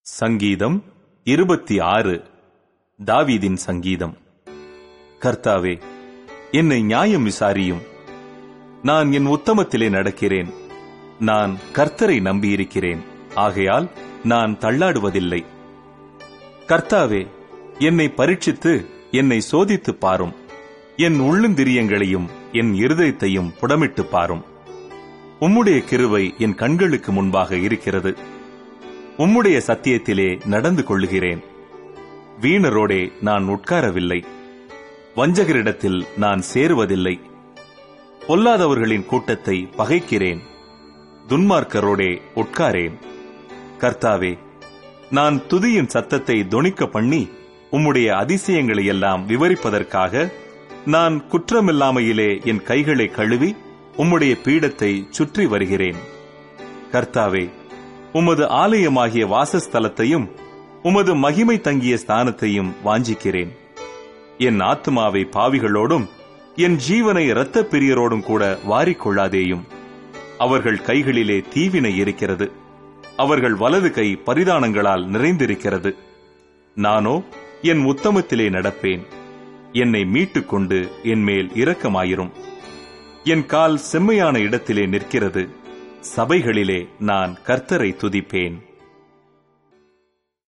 சங்கீதம் இருபத்தி ஆறு தாவீதின் சங்கீதம் கர்த்தாவே என்னை நியாயம் விசாரியும் நான் என் உத்தமத்திலே நடக்கிறேன் நான் கர்த்தரை நம்பியிருக்கிறேன் ஆகையால் நான் தள்ளாடுவதில்லை கர்த்தாவே என்னை பரீட்சித்து என்னை சோதித்துப் பாரும் என் உள்ளுந்திரியங்களையும் என் இருதயத்தையும் புடமிட்டு பாரும் உம்முடைய கிருவை என் கண்களுக்கு முன்பாக இருக்கிறது உம்முடைய சத்தியத்திலே நடந்து கொள்ளுகிறேன் வீணரோடே நான் உட்காரவில்லை வஞ்சகரிடத்தில் நான் சேருவதில்லை பொல்லாதவர்களின் கூட்டத்தை பகைக்கிறேன் துன்மார்க்கரோடே உட்காரேன் கர்த்தாவே நான் துதியின் சத்தத்தை தொனிக்க பண்ணி உம்முடைய அதிசயங்களை எல்லாம் விவரிப்பதற்காக நான் குற்றமில்லாமையிலே என் கைகளை கழுவி உம்முடைய பீடத்தை சுற்றி வருகிறேன் கர்த்தாவே உமது ஆலயமாகிய வாசஸ்தலத்தையும் உமது மகிமை தங்கிய ஸ்தானத்தையும் வாஞ்சிக்கிறேன் என் ஆத்துமாவை பாவிகளோடும் என் ஜீவனை இரத்தப் பிரியரோடும் கூட வாரிக்கொள்ளாதேயும் அவர்கள் கைகளிலே தீவினை இருக்கிறது அவர்கள் வலது கை பரிதானங்களால் நிறைந்திருக்கிறது நானோ என் உத்தமத்திலே நடப்பேன் என்னை மீட்டுக் கொண்டு என் மேல் இரக்கமாயிரும் என் கால் செம்மையான இடத்திலே நிற்கிறது சபைகளிலே நான் கர்த்தரை துதிப்பேன்